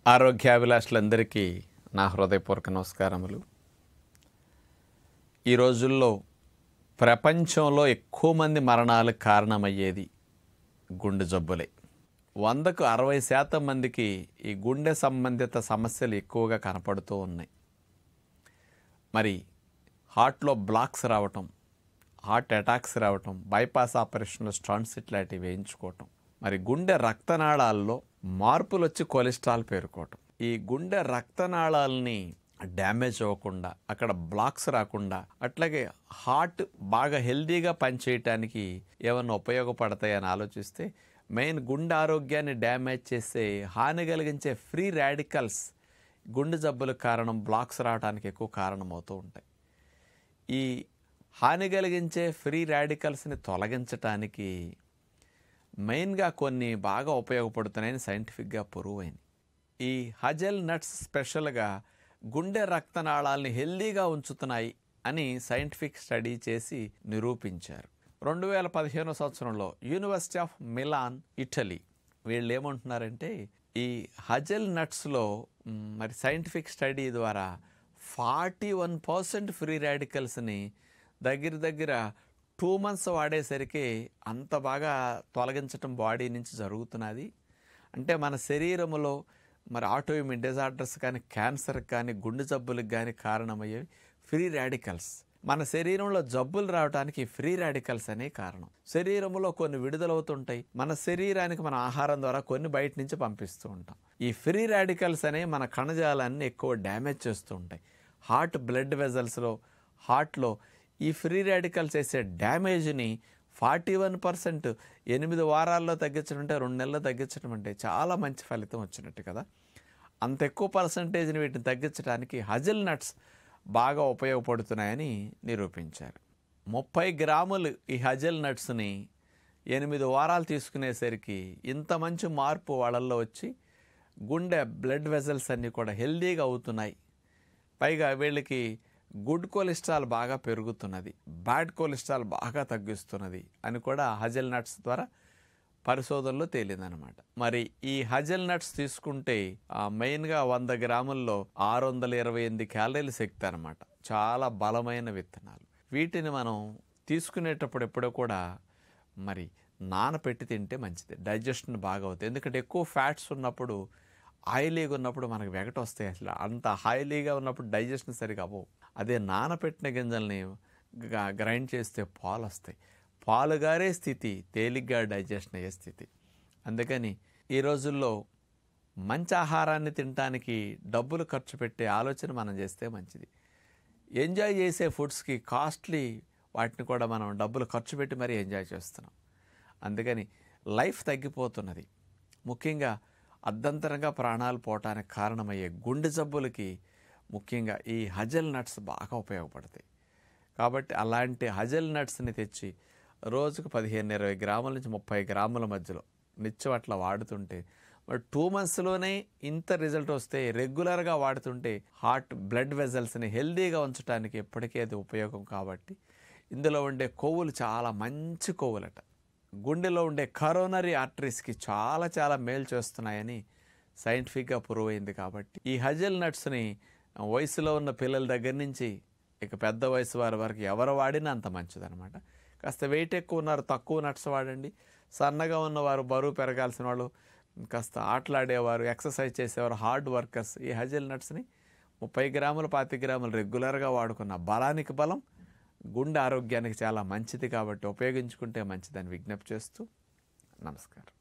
ఆరోగ్యాభిలాషులందరికీ నా హృదయపూర్వక నమస్కారములు ఈ రోజుల్లో ప్రపంచంలో ఎక్కువ మంది మరణాలకు కారణమయ్యేది గుండె జబ్బులే వందకు అరవై శాతం మందికి ఈ గుండె సంబంధిత సమస్యలు ఎక్కువగా కనపడుతూ ఉన్నాయి మరి హార్ట్లో బ్లాక్స్ రావటం హార్ట్ అటాక్స్ రావటం బైపాస్ ఆపరేషన్లు స్టంట్స్ ఇట్లాంటివి వేయించుకోవటం మరి గుండె రక్తనాళాల్లో మార్పులు వచ్చి కొలెస్ట్రాల్ పేరుకోవటం ఈ గుండె రక్తనాళాలని డ్యామేజ్ అవ్వకుండా అక్కడ బ్లాక్స్ రాకుండా అట్లాగే హార్ట్ బాగా హెల్దీగా పనిచేయటానికి ఏమన్నా ఉపయోగపడతాయని ఆలోచిస్తే మెయిన్ గుండె ఆరోగ్యాన్ని డ్యామేజ్ చేసే హాని కలిగించే ఫ్రీ రాడికల్స్ గుండె జబ్బులకు కారణం బ్లాక్స్ రావడానికి ఎక్కువ కారణమవుతూ ఉంటాయి ఈ హాని కలిగించే ఫ్రీ రాడికల్స్ని తొలగించటానికి మెయిన్గా కొన్ని బాగా ఉపయోగపడుతున్నాయని సైంటిఫిక్గా పొరువైంది ఈ హజెల్ నట్స్ స్పెషల్గా గుండె రక్తనాళాలని హెల్దీగా ఉంచుతున్నాయి అని సైంటిఫిక్ స్టడీ చేసి నిరూపించారు రెండు వేల పదిహేనో సంవత్సరంలో యూనివర్సిటీ ఆఫ్ మిలాన్ ఇటలీ వీళ్ళు ఏమంటున్నారంటే ఈ హజెల్ నట్స్లో మ్, మరి సైంటిఫిక్ స్టడీ ద్వారా ఫార్టీ వన్ పర్సెంట్ ఫ్రీ రాడికల్స్ని దగ్గర దగ్గర టూ మంత్స్ వాడేసరికి అంత బాగా తొలగించటం బాడీ నుంచి జరుగుతున్నది అంటే మన శరీరంలో మరి ఆటోఇమ్యూన్ డిజార్డర్స్ కానీ క్యాన్సర్ కానీ గుండె జబ్బులకు కానీ కారణమయ్యేవి ఫ్రీ రాడికల్స్ మన శరీరంలో జబ్బులు రావడానికి ఫ్రీ రాడికల్స్ అనే కారణం శరీరంలో కొన్ని విడుదలవుతుంటాయి మన శరీరానికి మన ఆహారం ద్వారా కొన్ని బయట నుంచి పంపిస్తూ ఉంటాం ఈ ఫ్రీ రాడికల్స్ అనేవి మన కణజాలాన్ని ఎక్కువ డ్యామేజ్ చేస్తూ ఉంటాయి హార్ట్ బ్లడ్ వెజల్స్లో హార్ట్లో ఈ ఫ్రీ రాడికల్స్ చేసే డ్యామేజ్ని ఫార్టీ వన్ పర్సెంట్ ఎనిమిది వారాల్లో తగ్గించడం అంటే రెండు నెలల్లో తగ్గించడం అంటే చాలా మంచి ఫలితం వచ్చినట్టు కదా అంత ఎక్కువ పర్సంటేజ్ని వీటిని తగ్గించడానికి హజిల్ నట్స్ బాగా ఉపయోగపడుతున్నాయని నిరూపించారు ముప్పై గ్రాములు ఈ హజల్ నట్స్ని ఎనిమిది వారాలు తీసుకునేసరికి ఇంత మంచి మార్పు వాళ్ళల్లో వచ్చి గుండె బ్లడ్ వెజల్స్ అన్నీ కూడా హెల్దీగా అవుతున్నాయి పైగా వీళ్ళకి గుడ్ కొలెస్ట్రాల్ బాగా పెరుగుతున్నది బ్యాడ్ కొలెస్ట్రాల్ బాగా తగ్గిస్తున్నది అని కూడా హజల్ నట్స్ ద్వారా పరిశోధనలో తేలిందనమాట మరి ఈ హజల్ నట్స్ తీసుకుంటే ఆ, మెయిన్గా వంద గ్రాముల్లో ఆరు వందల ఇరవై ఎనిమిది క్యాలరీల శక్తి అనమాట చాలా బలమైన విత్తనాలు వీటిని మనం తీసుకునేటప్పుడు ఎప్పుడూ కూడా మరి నానపెట్టి తింటే మంచిది డైజెషన్ బాగా అవుతుంది ఎందుకంటే ఎక్కువ ఫ్యాట్స్ ఉన్నప్పుడు ఆయిలీగా ఉన్నప్పుడు మనకు వెగట వస్తాయి అసలు అంత హైలీగా ఉన్నప్పుడు డైజెషన్ సరిగా అవ్వవు అదే నానపెట్టిన గింజల్ని గ- గ్రైండ్ చేస్తే పాలు వస్తాయి పాలు గారే స్థితి తేలిగ్గా డైజెషన్ అయ్యే స్థితి అందుకని ఈ రోజుల్లో మంచి ఆహారాన్ని తినడానికి డబ్బులు ఖర్చు పెట్టే ఆలోచన మనం చేస్తే మంచిది ఎంజాయ్ చేసే ఫుడ్స్కి కాస్ట్లీ వాటిని కూడా మనం డబ్బులు ఖర్చు పెట్టి మరీ ఎంజాయ్ చేస్తున్నాం అందుకని లైఫ్ తగ్గిపోతున్నది ముఖ్యంగా అర్ధంతరంగా ప్రాణాలు పోవటానికి కారణమయ్యే గుండె జబ్బులకి ముఖ్యంగా ఈ హజల్ నట్స్ బాగా ఉపయోగపడతాయి కాబట్టి అలాంటి హజల్ నట్స్ని తెచ్చి రోజుకు పదిహేను ఇరవై గ్రాముల నుంచి ముప్పై గ్రాముల మధ్యలో నిత్యం అట్లా వాడుతుంటే మరి టూ మంత్స్లోనే ఇంత రిజల్ట్ వస్తే రెగ్యులర్గా వాడుతుంటే హార్ట్ బ్లడ్ వెజల్స్ని హెల్దీగా ఉంచడానికి ఎప్పటికీ అది ఉపయోగం కాబట్టి ఇందులో ఉండే కొవ్వులు చాలా మంచి కొవ్వులట గుండెలో ఉండే కరోనరీ ఆర్టరీస్కి చాలా చాలా మేలు చేస్తున్నాయని సైంటిఫిక్గా ప్రూవ్ అయింది కాబట్టి ఈ హజల్ నట్స్ని వయసులో ఉన్న పిల్లల దగ్గర నుంచి ఇక పెద్ద వయసు వారి వరకు ఎవరు వాడినా అంత మంచిదన్నమాట కాస్త వెయిట్ ఎక్కువ ఉన్నారు తక్కువ నట్స్ వాడండి సన్నగా ఉన్నవారు బరువు పెరగాల్సిన వాళ్ళు కాస్త ఆటలాడేవారు ఎక్సర్సైజ్ చేసేవారు హార్డ్ వర్కర్స్ ఈ హజల్ నట్స్ని ముప్పై గ్రాములు పాతి గ్రాములు రెగ్యులర్గా వాడుకున్న బలానికి బలం గుండె ఆరోగ్యానికి చాలా మంచిది కాబట్టి ఉపయోగించుకుంటే మంచిదని విజ్ఞప్తి చేస్తూ నమస్కారం